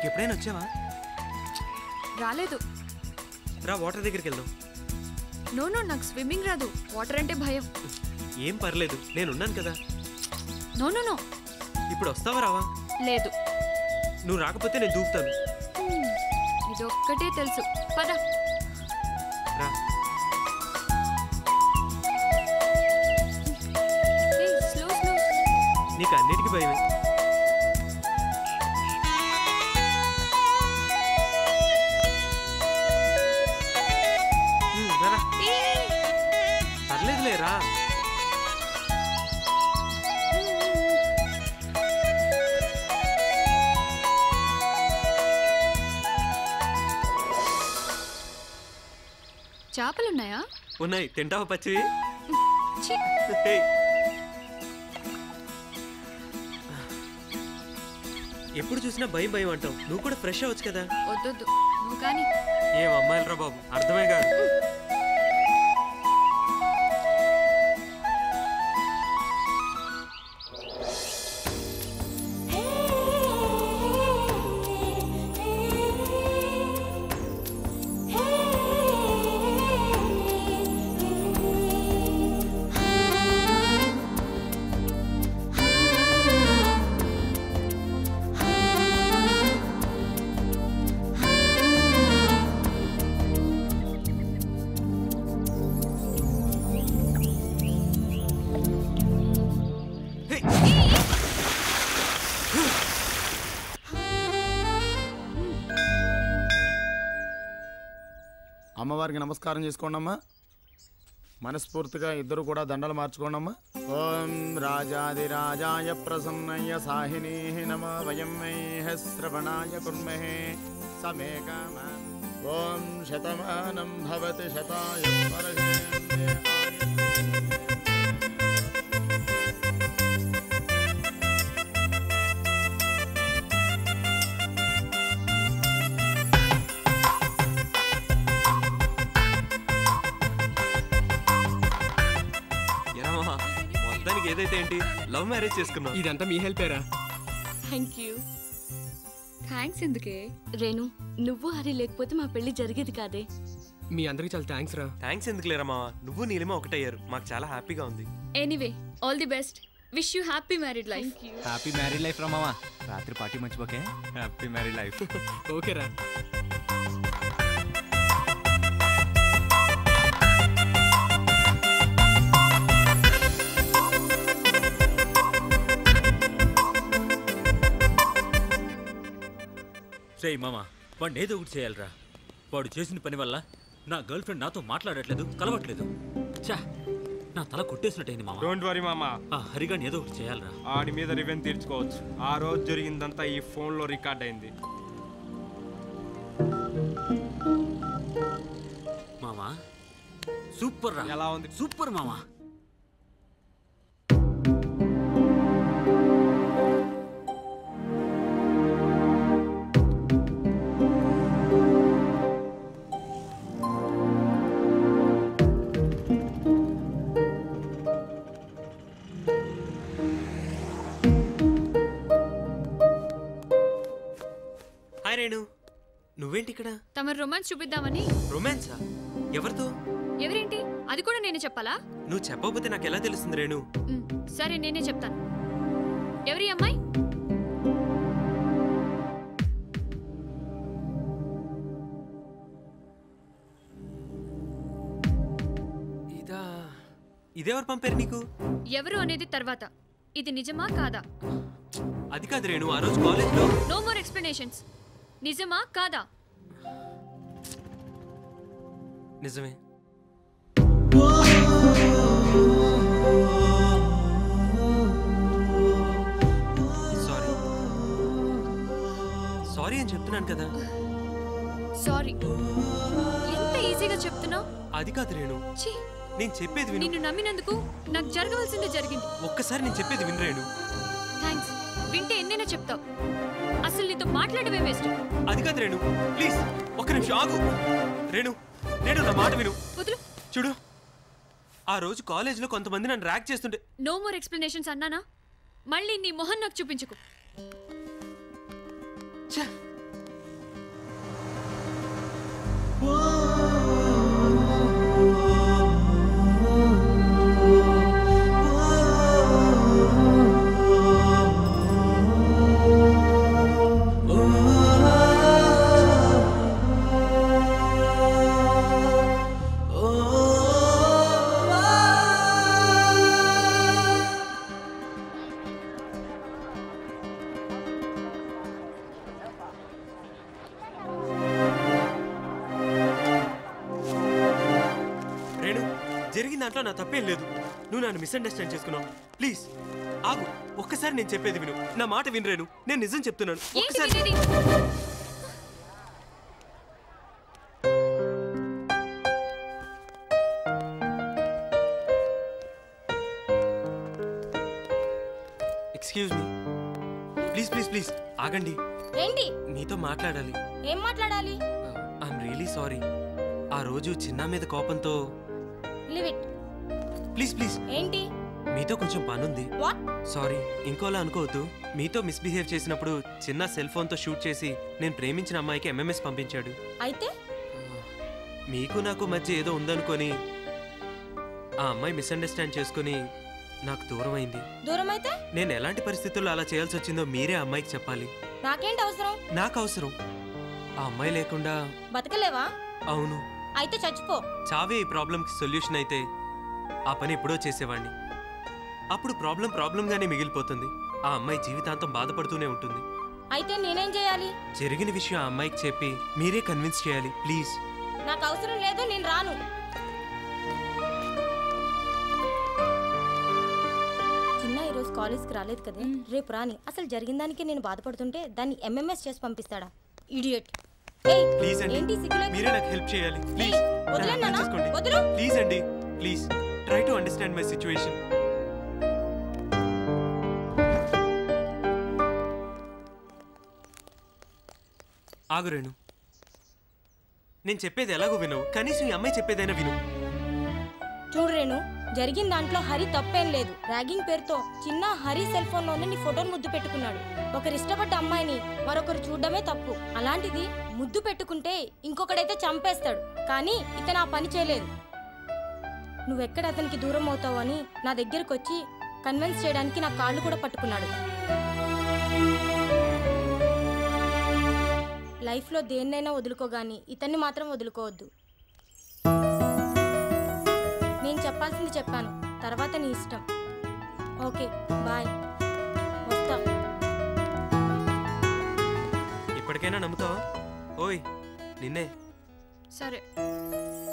ఇక్కడికి ఎప్పుడైనా వచ్చావా రాలేదు రా వాటర్ దగ్గరికి వెళ్దాం నో నో నాకు స్విమ్మింగ్ రాదు వాటర్ అంటే భయం ఏం పర్లేదు నేను ఉన్నాను కదా నో నో నో ఇప్పుడు వస్తావా రావా లేదు నువ్వు రాకపోతే నేను దూకుతాను హ్మ్, ఇదొక్కటే తెలుసు పద రా స్లో స్లో నీకు అన్నిటికీ భయమే ఉమ్, రా, రా. పర్లేదులే రా చేపలున్నాయా ఉన్నాయి తింటావా పచ్చివి ఛీ, హే. ఎప్పుడు చూసినా భయం భయం అంటావు నువ్వు కూడా ఫ్రెష్ అవ్వచ్చు కదా వద్దొద్దు నువ్వు కానీ ఏం అమ్మాయిలరా బాబు అర్థమే కాదు హే. అమ్మవారికి నమస్కారం చేసుకోండి అమ్మా మనస్ఫూర్తిగా ఇద్దరు కూడా దండలు మార్చుకోండమ్మా ఓం రాజాదిరాజాయ ప్రసన్నయ్య సాహినీ నమ వయం వైహ శ్రవణాయ కుర్మహే సమే కామాన్ ఓం శతమానం భవతి శతాయ స్మరణీయం ఎరా మామ, మొత్తానికి ఏదైతే ఏంటి లవ్ మ్యారేజ్ చేసుకున్నావు ఇదంతా మీ హెల్పేరా థ్యాంక్ యూ థ్యాంక్స్ ఎందుకే రేణు నువ్వు హరి లేకపోతే మా పెళ్లి జరిగేది కాదే మీ అందరికి చాలా థ్యాంక్స్ రా థ్యాంక్స్ ఎందుకు లేరా మామ నువ్వు నీలిమ ఒకటయ్యారు మాకు చాలా హ్యాపీగా ఉంది anyway all the best wish you happy married life happy married life రా మామా రాత్రి పార్టీ మర్చిపోకే హ్యాపీ మ్యారీడ్ లైఫ్ ఓకేరా రేయ్ మామ వాడిని ఏదో ఒకటి చేయాలిరా వాడు చేసిన పని వల్ల నా గర్ల్ ఫ్రెండ్ నాతో మాట్లాడట్లేదు కలవట్లేదు చా నా తల కొట్టేసినట్టయింది మామ డోంట్ వరీ మామా ఆ హరిగాని ఏదో ఒకటి చేయాలిరా ఆడి మీద రివెన్ తీర్చుకోవచ్చు ఆ రోజు జరిగిందంతా ఈ ఫోన్లో రికార్డ్ అయింది మామా సూపర్ రా ఎలా ఉంది సూపర్ మామా హాయ్ రేణు నువ్వేంటి ఇక్కడ తమ రొమాన్స్ చూపిద్దామని రొమాన్సా ఎవరితో ఎవరేంటి అది కూడా నేనే చెప్పాలా నువ్వు చెప్పకపోతే నాకు ఎలా తెలుస్తుంది రేణు మ్, సరే నేనే చెప్తాను ఎవరి అమ్మాయి ఇదా ఇదెవరు పంపారు నీకు ఎవరు అనేది తర్వాత ఇది నిజమా కాదా అది కాదు రేణు ఆ రోజు కాలేజ్లో నో మోర్ ఎక్స్ప్లెనేషన్స్ నిజమా కాదా నిజమే సారీ సారీ అని చెప్తున్నాను కదా సారీ ఎంత ఈజీగా చెప్తున్నావు అది కాదు రేణు ఛీ నేను చెప్పేది విను నిన్ను నమ్మినందుకు నాకు జరగవలసిందే జరిగింది ఒక్కసారి నేను చెప్పేది విను రేణు థ్యాంక్స్ వింటే ఎన్నైనా చెప్తావు అసలు నీతో మాట్లాడమే వేస్ట్ అది కాదు రేణు ప్లీజ్ ఒక్క నిమిషం ఆగు రేణు రేణు నా మాట విను వదులు చూడు ఆ రోజు కాలేజీలో కొంతమంది నన్ను ర్యాక్ చేస్తుంటే నో మోర్ ఎక్స్ప్లెనేషన్స్ అన్నానా మళ్ళీ నీ మొహం నాకు చూపించుకు ఛ! రేణు జరిగిన దాంట్లో నా తప్పేం లేదు నువ్వు నన్ను మిస్అండర్స్టాండ్ చేసుకున్నావు ప్లీజ్ ఆగు ఒక్కసారి నేను చెప్పేది విను నా మాట విను రేణు నేను నిజం చెప్తున్నాను ఏంటి ఒక్కసారి వినేది excuse me please please please ఆగండి ఏంటి మీతో మాట్లాడాలి ఏం మాట్లాడాలి ఐఎమ్ రియలీ సారీ ఆ రోజు చిన్న మీద కోపంతో లివ్ ఇట్ ప్లీజ్ ప్లీజ్ ఏంటి మీతో కొంచెం పనుంది వాట్ సారీ ఇంకోలా అనుకోవద్దు మీతో మిస్బిహేవ్ చేసినప్పుడు చిన్న సెల్ ఫోన్తో షూట్ చేసి నేను ప్రేమించిన అమ్మాయికి ఎంఎంఎస్ పంపించాడు అయితే మీకు నాకు మధ్య ఏదో ఉందనుకొని ఆ అమ్మాయి మిస్అండర్స్టాండ్ చేసుకుని నాకు దూరం అయింది దూరం అయితే నేను ఎలాంటి పరిస్థితుల్లో అలా చేయాల్సి వచ్చిందో మీరే ఆ అమ్మాయికి చెప్పాలి నాకేంటి అవసరం నాకు అవసరం ఆ అమ్మాయి లేకుండా బతకలేవా అవును అయితే చచ్చిపో చావే ఈ ప్రాబ్లంకి సొల్యూషన్ అయితే ఆ పని ఎప్పుడో చేసేవాడిని అప్పుడు ప్రాబ్లం ప్రాబ్లంగానే మిగిలిపోతుంది ఆ అమ్మాయి జీవితాంతం బాధపడుతూనే ఉంటుంది అయితే నేనేం చేయాలి జరిగిన విషయం ఆ అమ్మాయికి చెప్పి మీరే కన్విన్స్ చేయాలి ప్లీజ్ నాకు అవసరం లేదు నేను రాను చిన్న ఈరోజు కాలేజ్కి రాలేదు కదా రేపు రాని అసలు జరిగిన దానికి నేను బాధపడుతుంటే దాన్ని ఎంఎంఎస్ చేసి పంపిస్తాడా ఇడియట్ ప్లీజ్ అండి ఏంటి సిగ్గులేకుండా? మీరే నాకు హెల్ప్ చేయాలి ప్లీజ్ ఏయ్, వదలండి నాన్న, చేసుకోండి వదలు. ప్లీజ్ అండి please try to understand my situation ఆగురేను నేను చెప్పేది ఎలాగో వినవు కనీసం ఈ అమ్మాయి చెప్పేదైనా విను చూడు రేణు జరిగిన దాంట్లో హరి తప్పేం లేదు ర్యాగింగ్ పేరుతో చిన్న హరి సెల్ ఫోన్ లోనే నీ ఫోటోని ముద్దు పెట్టుకున్నాడు ఒకరు ఇష్టపడ్డ అమ్మాయిని మరొకరు చూడడమే తప్పు అలాంటిది ముద్దు పెట్టుకుంటే ఇంకొకడైతే చంపేస్తాడు కానీ ఇతను ఆ పని చేయలేదు నువ్వెక్కడ అతనికి దూరం అవుతావని నా దగ్గరకు వచ్చి కన్విన్స్ చేయడానికి నా కాళ్ళు కూడా పట్టుకున్నాడు లైఫ్లో దేన్నైనా వదులుకోగాని ఇతన్ని మాత్రం వదులుకోవద్దు నేను చెప్పాల్సింది చెప్పాను తర్వాత నీ ఇష్టం ఓకే బాయ్ వస్తా ఇప్పటికైనా నమ్ముతావా ఓయ్ నిన్నే సరే